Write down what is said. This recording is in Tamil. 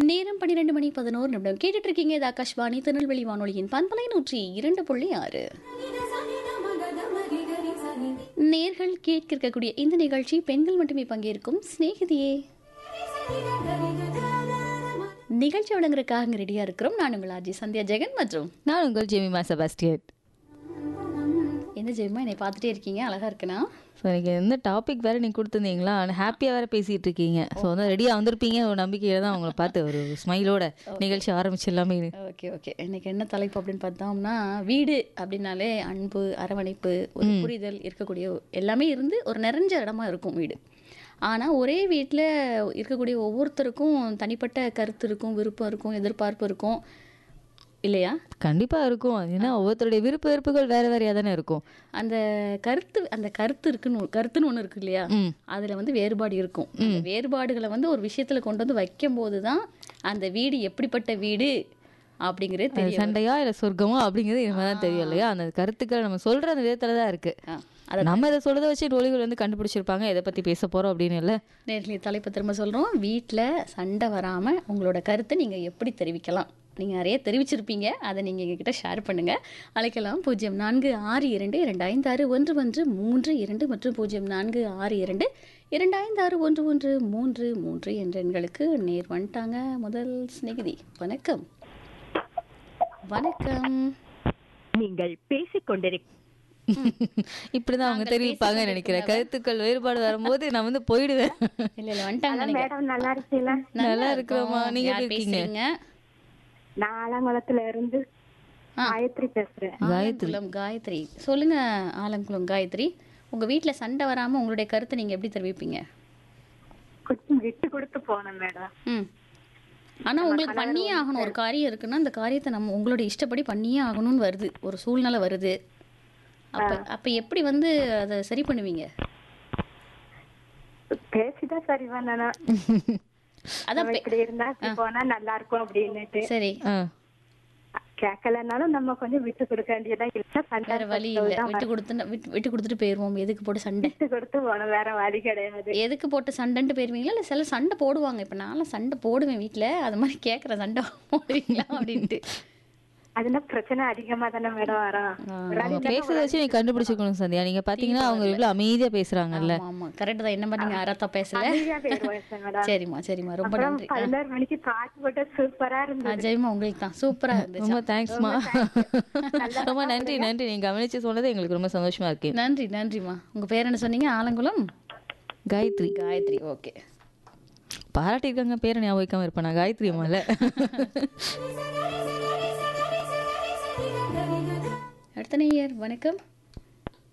நேரம் பன்னிரெண்டு மணி பதினோரு நிமிடம் கேட்டுட்டு இருக்கீங்க இது ஆகாஷ்வாணி திருநெல்வேலி வானொலியின் பண்பலை நூற்றி இரண்டு புள்ளி ஆறு நேர்கள் கேட்க இருக்கக்கூடிய இந்த நிகழ்ச்சி பெண்கள் மட்டுமே பங்கேற்கும் சிநேகிதியே நிகழ்ச்சி வழங்குறதுக்காக ரெடியா இருக்கிறோம் நான் உங்கள் ஆர்ஜி சந்தியா ஜெகன் மற்றும் நான் உங்கள் ஜெமிமா செபாஸ்டியன் என்ன ஜெயமா என்னை பார்த்துட்டே இருக்கீங்க அழகா இருக்குண்ணா ஸோ எனக்கு எந்த டாபிக் வேறு நீங்கள் கொடுத்துருந்தீங்களா ஹாப்பியாக வேறு பேசிகிட்டு இருக்கீங்க ஸோ வந்து ரெடியாக வந்திருப்பீங்க ஒரு நம்பிக்கையில் தான் உங்களை பார்த்து ஒரு ஸ்மைலோட நிகழ்ச்சி ஆரம்பிச்சிடலாமே ஓகே ஓகே இன்னைக்கு என்ன தலைப்பு அப்படின்னு பார்த்தோம்னா வீடு அப்படின்னாலே அன்பு அரவணைப்பு ஒரு புரிதல் இருக்கக்கூடிய எல்லாமே இருந்து ஒரு நிறைஞ்ச இடமா இருக்கும் வீடு ஆனால் ஒரே வீட்டில் இருக்கக்கூடிய ஒவ்வொருத்தருக்கும் தனிப்பட்ட கருத்து இருக்கும் விருப்பம் இருக்கும் எதிர்பார்ப்பு இருக்கும் இல்லையா கண்டிப்பாக இருக்கும் அது ஏன்னா ஒவ்வொருத்தருடைய விருப்ப வெறுப்புகள் வேறு வேறையாக தானே இருக்கும் அந்த கருத்து அந்த கருத்து இருக்குன்னு கருத்துன்னு ஒன்று இருக்கு இல்லையா ம் அதில் வந்து வேறுபாடு இருக்கும் அந்த வேறுபாடுகளை வந்து ஒரு விஷயத்தில் கொண்டு வந்து வைக்கும்போது தான் அந்த வீடு எப்படிப்பட்ட வீடு அப்படிங்கிறது அது தெரியும் சண்டையா இல்லை சொர்க்கமா அப்படிங்கிறது இனிமேல் தான் தெரியும் இல்லையா அந்த கருத்துக்களை நம்ம சொல்கிற அந்த விதத்தில் தான் இருக்குது ஆ, அதை நம்ம இதை சொல்றதை வச்சு ஒளிகள் வந்து கண்டுபிடிச்சிருப்பாங்க எதை பற்றி பேச போகிறோம் அப்படின்னு இல்லை நேரில் தலைப்பு திரும்ப சொல்கிறோம் வீட்டில் சண்டை வராமல் உங்களோட கருத்தை நீங்கள் எப்படி தெரிவிக்கலாம் நீங்கள் நிறைய தெரிவிச்சிருப்பீங்க அதை நீங்கள் எங்ககிட்ட ஷேர் பண்ணுங்கள் அழைக்கலாம் பூஜ்ஜியம் நான்கு ஆறு இரண்டு இரண்டு ஐந்து ஆறு ஒன்று ஒன்று மூன்று இரண்டு மற்றும் பூஜ்ஜியம் நான்கு ஆறு இரண்டு இரண்டு ஐந்து ஆறு ஒன்று ஒன்று மூன்று மூன்று என்ற எண்களுக்கு நேர் வந்துட்டாங்க முதல் சிநேகிதி வணக்கம் வணக்கம் நீங்கள் பேசிக் கொண்டிருக்க இப்படிதான் அவங்க தெரிவிப்பாங்கன்னு நினைக்கிறேன் கருத்துக்கள் வேறுபாடு வரும்போது நான் வந்து போயிடுவேன் இல்லை இல்லை வந்துட்டாங்க நினைக்கிறேன். மேடம் நல்லா இருக்கீங்களா நல்லா இருக்கிறோமா இருக்கோம். நீங்க யார் எப்படி இருக்கீங்க பேசுறீங்க நான் ஆலங்குளத்துல இருந்து ஆ. காயத்ரி பேசுறேன் ஆலங்குளம் காயத்ரி சொல்லுங்க ஆலங்குளம் காயத்ரி உங்க வீட்ல சண்டை வராம உங்களுடைய கருத்தை நீங்க எப்படி தெரிவிப்பீங்க கொஞ்சம் விட்டு கொடுத்து போனேன் மேடம் ம் ஆனா உங்களுக்கு பண்ணியே ஆகணும் ஒரு காரியம் இருக்குன்னா அந்த காரியத்தை நம்ம உங்களோட இஷ்டப்படி பண்ணியே ஆகணும்னு வருது ஒரு சூழ்நிலை வருது அப்ப அப்ப எப்படி வந்து அதை சரி பண்ணுவீங்க பேசிதான் சரி பண்ணனா அதான் நம்ம இப்படி இருந்தா இப்படி போனா நல்லா இருக்கும் அப்படின்னுட்டு சரி ஆ கேட்கலனாலும் நம்ம கொஞ்சம் விட்டு கொடுக்க வேண்டியதா இல்ல சண்டை வேற வழி இல்ல விட்டு கொடுத்து விட்டு விட்டு கொடுத்துட்டு போயிருவோம் எதுக்கு போட்டு சண்டை விட்டு கொடுத்து போனோம் வேற வழி கிடையாது எதுக்கு போட்டு சண்டைன்ட்டு போயிருவீங்களா இல்லை சில சண்டை போடுவாங்க இப்போ நான்லாம் சண்டை போடுவேன் வீட்டில் அது மாதிரி கேட்குறேன் சண்டை போடுவீங்களா அப்படின்ட்டு அதுனா பிரச்சனை அதிகமா தானே மேடம் வரும் ஒரு ஆள் அவங்க பேசுறத வச்சு நீங்க கண்டுபிடிச்சிக்கணும் சந்தியா நீங்க பாத்தீங்கன்னா அவங்க இவ்வளவு அமைதியா பேசுறாங்கல்ல ஆமா ஆமா கரெக்ட் தான் என்ன பண்ணீங்க அறத்தா பேசல அமைதியா போயிருவோம் மேடம் சரிம்மா சரிம்மா ரொம்ப அப்புறம் நன்றி பதினோரு மணிக்கு பாட்டு போட்டு சூப்பரா ஆ, இருந்தது ஜெயமா உங்களுக்கு தான் சூப்பரா இருந்துச்சு ரொம்ப தேங்க்ஸ்மா ரொம்ப நன்றி நன்றி நீங்க கவனிச்சு சொன்னது எங்களுக்கு ரொம்ப சந்தோஷமா இருக்கு நன்றி நன்றிம்மா உங்க பேர் என்ன சொன்னீங்க ஆலங்குளம் காயத்ரி காயத்ரி ஓகே பாராட்டியிருக்காங்க பேரை ஞாபகம் வைக்காம இருப்பேன் நான் காயத்ரி அம்மால அடுத்த நேயர் வணக்கம்